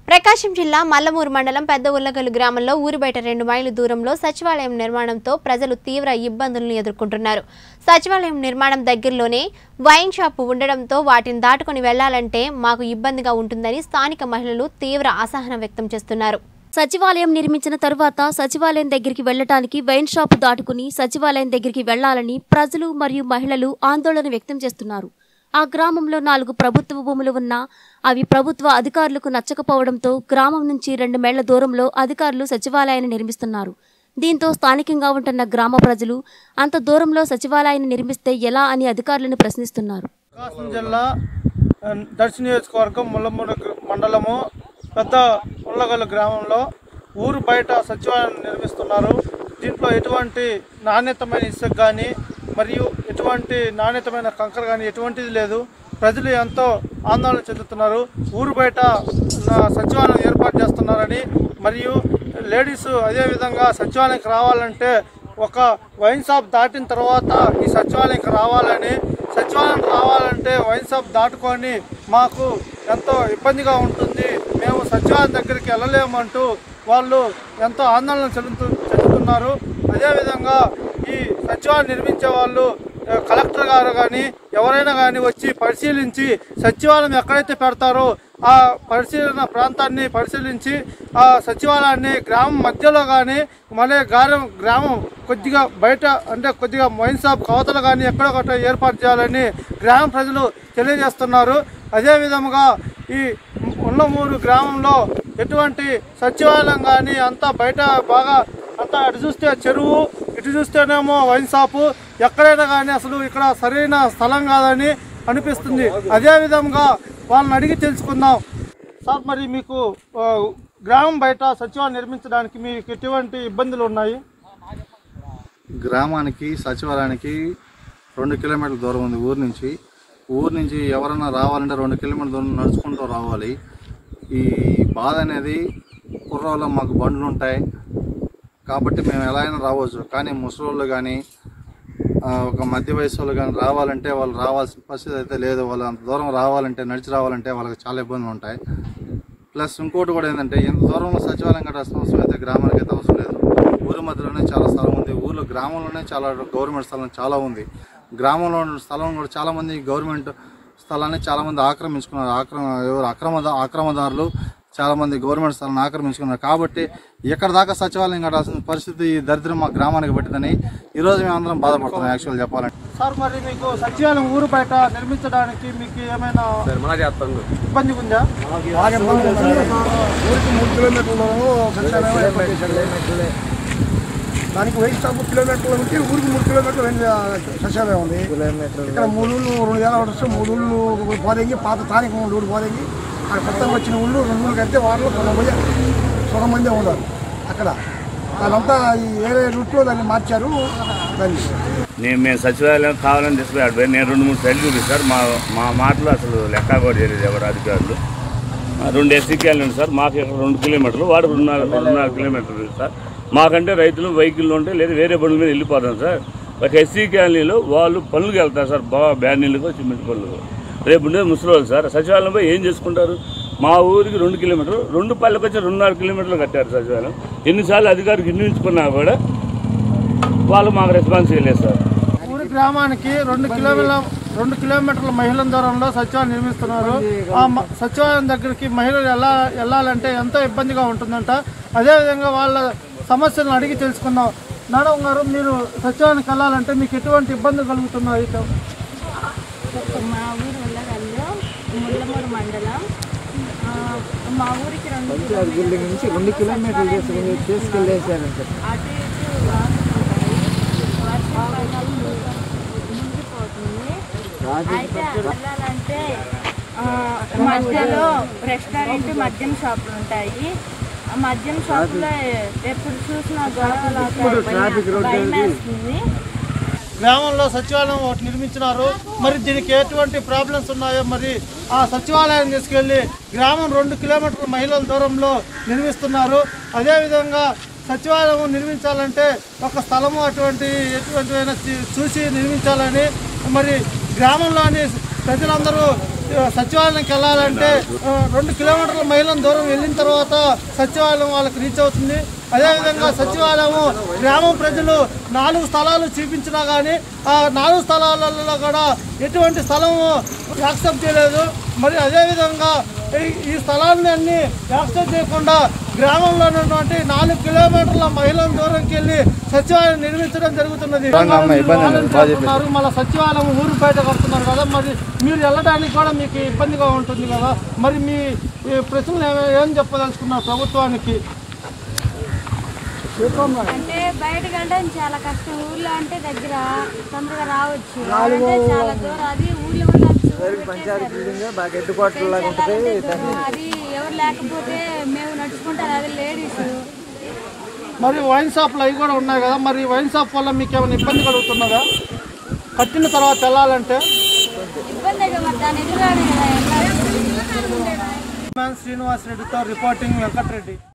ప్రకాశం జిల్లా మల్లమూరు మండలం పెద్ద ఉల్లగల్లు గ్రామంలో ఊరి బయట రెండు మైళ్ళ దూరంలో సచివాలయం నిర్మాణంతో ప్రజలు తీవ్ర ఇబ్బందులను ఎదుర్కొంటున్నారు సచివాలయం నిర్మాణం దగ్గరలోనే వైన్ షాపు ఉండడంతో వాటిని దాటుకొని వెళ్లాలంటే మాకు ఇబ్బందిగా ఉంటుందని స్థానిక మహిళలు తీవ్ర అసహనం వ్యక్తం చేస్తున్నారు సచివాలయం నిర్మించిన తరువాత సచివాలయం దగ్గరికి వెళ్లటానికి వైన్ షాపు దాటుకుని సచివాలయం దగ్గరికి వెళ్లాలని ప్రజలు మరియు మహిళలు ఆందోళన వ్యక్తం చేస్తున్నారు ఆ గ్రామంలో నాలుగు ప్రభుత్వ భూములు ఉన్నా అవి ప్రభుత్వ అధికారులకు నచ్చకపోవడంతో గ్రామం నుంచి రెండు మేళ్ల దూరంలో అధికారులు సచివాలయాన్ని నిర్మిస్తున్నారు దీంతో స్థానికంగా ఉంటున్న గ్రామ ప్రజలు అంత దూరంలో సచివాలయాన్ని నిర్మిస్తే ఎలా అని అధికారులను ప్రశ్నిస్తున్నారు ప్రకాశం జిల్లా ఆ, దర్శి నియోజకవర్గం ముల్లమూరు గ్ర- మండలము పెద్ద ఉల్లగల్లు గ్రామంలో ఊరు బయట సచివాలయం నిర్మిస్తున్నారు దీంట్లో ఎటువంటి నాణ్యతమైన ఇసుక కానీ మరియు ఎటువంటి నాణ్యతమైన కంకర కానీ ఎటువంటిది లేదు ప్రజలు ఎంతో ఆందోళన చెందుతున్నారు ఊరు బయట నా సచివాలయం ఏర్పాటు చేస్తున్నారని మరియు లేడీస్ అదేవిధంగా సచివాలయంకి రావాలంటే ఒక వైన్ షాప్ దాటిన తర్వాత ఈ సచివాలయంకి రావాలని సచివాలయం రావాలంటే వైన్ షాప్ దాటుకొని మాకు ఎంతో ఇబ్బందిగా ఉంటుంది మేము సచివాలయం దగ్గరికి వెళ్ళలేమంటూ వాళ్ళు ఎంతో ఆందోళన చెందుతూ చెందుతున్నారు అదేవిధంగా ఈ సచివాలయం నిర్మించే వాళ్ళు ఆ, కలెక్టర్ గారు కానీ ఎవరైనా కానీ వచ్చి పరిశీలించి సచివాలయం ఎక్కడైతే పెడతారో ఆ పరిశీలన ప్రాంతాన్ని పరిశీలించి ఆ సచివాలయాన్ని గ్రామం మధ్యలో కానీ మళ్ళీ గ్రామం గ్రామం కొద్దిగా బయట అంటే కొద్దిగా వైన్ షాప్ కవతలు కానీ ఎక్కడో ఒకటి ఏర్పాటు చేయాలని గ్రామ ప్రజలు తెలియజేస్తున్నారు అదేవిధముగా ఈ ఉన్నమూరు గ్రామంలో ఎటువంటి సచివాలయం కానీ అంతా బయట బాగా అంతా అటు చూస్తే చెరువు ఇటు చూస్తేనేమో వైన్ షాపు ఎక్కడైనా కానీ అసలు ఇక్కడ సరైన స్థలం కాదని అనిపిస్తుంది అదే విధంగా వాళ్ళని అడిగి తెలుసుకుందాం సార్ మరి మీకు ఆ, గ్రామం బయట సచివాలయం నిర్మించడానికి మీకు ఎటువంటి ఇబ్బందులు ఉన్నాయి గ్రామానికి సచివాలయానికి రెండు కిలోమీటర్ల దూరం ఉంది ఊరు నుంచి ఊరు నుంచి ఎవరైనా రావాలంటే రెండు కిలోమీటర్ల దూరం నడుచుకుంటూ రావాలి ఈ బాధ అనేది కుర్రోళ్ళం మాకు బండ్లు ఉంటాయి కాబట్టి మేము ఎలా అయినా రావచ్చు కానీ ముసలోళ్ళు కానీ ఆ, ఒక మధ్య వయసు వాళ్ళు కానీ రావాలంటే వాళ్ళు రావాల్సిన పరిస్థితి అయితే లేదు వాళ్ళు అంత దూరం రావాలంటే నడిచి రావాలంటే వాళ్ళకి చాలా ఇబ్బందులు ఉంటాయి ప్లస్ ఇంకోటి కూడా ఏంటంటే ఎంత దూరంలో సచివాలయం కట్టాల్సిన అవసరం అయితే గ్రామానికి అయితే అవసరం లేదు ఊరి మధ్యలోనే చాలా స్థలం ఉంది ఊర్లో గ్రామంలోనే చాలా గవర్నమెంట్ స్థలం చాలా ఉంది గ్రామంలో ఉన్న స్థలం కూడా చాలా మంది గవర్నమెంట్ స్థలాన్ని చాలా మంది ఆక్రమించుకున్నారు ఆక్రమ ఎవరు అక్రమ అక్రమదారులు చాలా మంది గవర్నమెంట్ స్థలాన్ని ఆక్రమించుకున్నారు కాబట్టి ఎక్కడ దాకా సచివాలయం కట్టాల్సిన పరిస్థితి ఈ దరిద్రం మా గ్రామానికి పట్టిందని ఈరోజు మేము అందరం బాధపడుతున్నాం యాక్చువల్ చెప్పాలంటే సార్ మరి మీకు సచివాలయం ఊరు బయట నిర్మించడానికి మీకు ఏమైనా ఇబ్బంది ఉందా ఊరికి మూడు కిలోమీటర్లు సచివాలయం ఏర్పాటు చేశారు. దానికి వెయ్యి స్టాప్ కిలోమీటర్ల నుంచి ఊరికి మూడు కిలోమీటర్లు వెయ్యి సచివాలయం ఉంది ఇక్కడ మూడు ఊళ్ళు రెండు వేల వస్తే మూడు ఊళ్ళు పోదెంగి పాత స్థానిక మూడు ఊళ్ళు పోదెంగి అక్కడ కొత్తగా వచ్చిన ఊళ్ళు రెండు ఊళ్ళు కడితే వాటిలో సగం మంది సగం మందే ఉన్నారు అక్కడ వాళ్ళంతా ఈ వేరే రూట్లో దాన్ని మార్చారు దాన్ని నేను మేము సచివాలయం కావాలని తీసుకుపోయాడు పోయి నేను రెండు మూడు సైడ్లు చూపిస్తారు మా మా మాటలు అసలు లెక్క కూడా తెలియదు ఎవరు అధికారులు ఆ, రెండు ఎస్సీ క్యాలెండర్ సార్ మాకు ఇక్కడ రెండు కిలోమీటర్లు వాడు రెండున్నర రెండున్నర కిలోమీటర్లు సార్ మాకంటే రైతులు వెహికల్ ఉంటే లేదా వేరే బండ్ల మీద వెళ్ళిపోతాం సార్ ఒక ఎస్సీ క్యాలనీలో వాళ్ళు పనులకు వెళ్తారు సార్ బాగా బ్యానీలకు సిమెంట్ పనులకు రేపు ఉండేది ముసలి సార్ సచివాలయం పోయి ఏం చేసుకుంటారు మా ఊరికి రెండు కిలోమీటర్లు రెండు పల్లెకి వచ్చి రెండున్నర కిలోమీటర్లు కట్టారు సచివాలయం ఎన్నిసార్లు అధికారికి వినియోగించుకున్నా కూడా వాళ్ళు మాకు రెస్పాన్స్ చేయలేదు సార్ ఊరి గ్రామానికి రెండు కిలోమీటర్ల రెండు కిలోమీటర్ల మహిళల దూరంలో సచివాలయం నిర్మిస్తున్నారు ఆ మ- సచివాలయం దగ్గరికి మహిళలు ఎలా వెళ్ళాలంటే ఎంతో ఇబ్బందిగా ఉంటుందంట అదేవిధంగా వాళ్ళ సమస్యలను అడిగి తెలుసుకుందాం మేడం గారు మీరు సచివాలయానికి వెళ్ళాలంటే మీకు ఎటువంటి ఇబ్బందులు కలుగుతున్నాయి మా ఊరు ఉండగల్లో ముల్లమూరు మండలం ఆ, మా ఊరికి రెండు కిలోమీటర్లు నుంచి రెండు కిలోమీటర్లు తీసుకెళ్ళేసారంట అటు ఇటు వాటర్ ఉంటాయి వర్షాకాలం మునిగిపోతుంది అయితే వెళ్ళాలంటే ఆ, మధ్యలో రెస్టారెంట్ మద్యం షాపులు ఉంటాయి ఆ మద్యం షాపులో ఎప్పుడు చూసినా గొడవలు అవుతాయి భయం వేస్తుంది గ్రామంలో సచివాలయం ఒకటి నిర్మించినారు మరి దీనికి ఎటువంటి ప్రాబ్లమ్స్ ఉన్నాయో మరి ఆ సచివాలయం తీసుకెళ్లి గ్రామం రెండు కిలోమీటర్ల మహిళల దూరంలో నిర్మిస్తున్నారు అదేవిధంగా సచివాలయం నిర్మించాలంటే ఒక స్థలము అటువంటి ఎటువంటివైనా చూ- చూసి నిర్మించాలని మరి గ్రామంలోని ప్రజలందరూ సచివాలయంకి వెళ్ళాలంటే ఆ, రెండు కిలోమీటర్ల మైళ్ళ దూరం వెళ్ళిన తర్వాత సచివాలయం వాళ్ళకి రీచ్ అవుతుంది అదేవిధంగా సచివాలయము గ్రామం ప్రజలు నాలుగు స్థలాలు చూపించినా కానీ ఆ నాలుగు స్థలాలలో కూడా ఎటువంటి స్థలము యాక్సెప్ట్ చేయలేదు మరి అదేవిధంగా ఈ- ఈ స్థలాన్ని అన్ని యాక్సెప్ట్ చేయకుండా గ్రామంలో ఉన్నటువంటి నాలుగు కిలోమీటర్ల మహిళల దూరంకి వెళ్ళి సచివాలయం నిర్మించడం జరుగుతున్నది చెప్తున్నారు మళ్ళీ సచివాలయం ఊరు బయట కడుతున్నారు కదా మరి మీరు వెళ్ళడానికి కూడా మీకు ఇబ్బందిగా ఉంటుంది కదా మరి మీ ఈ ప్రశ్నలు ఏమ- ఏం చెప్పదలుచుకున్నారు ప్రభుత్వానికి అంటే బయటకు అంటే చాలా కష్టం ఊర్లో అంటే దగ్గర తొందరగా రావచ్చు అంటే చాలా దూరం అది ఊర్లో ఉండొచ్చు పెట్టేశారు. అది ఎవరు లేకపోతే మేము నడుచుకుంటారు అది లేడీస్ మరి వైన్ షాప్లు అవి కూడా ఉన్నాయి కదా మరి వైన్ షాప్ వల్ల మీకు ఏమైనా ఇబ్బంది కలుగుతున్నదా కట్టిన తర్వాత వెళ్ళాలంటే ఇబ్బంది మరి దాని ఎదురుగానే కదా వెళ్ళాలి. శ్రీనివాస్ రెడ్డితో రిపోర్టింగ్ వెంకటరెడ్డి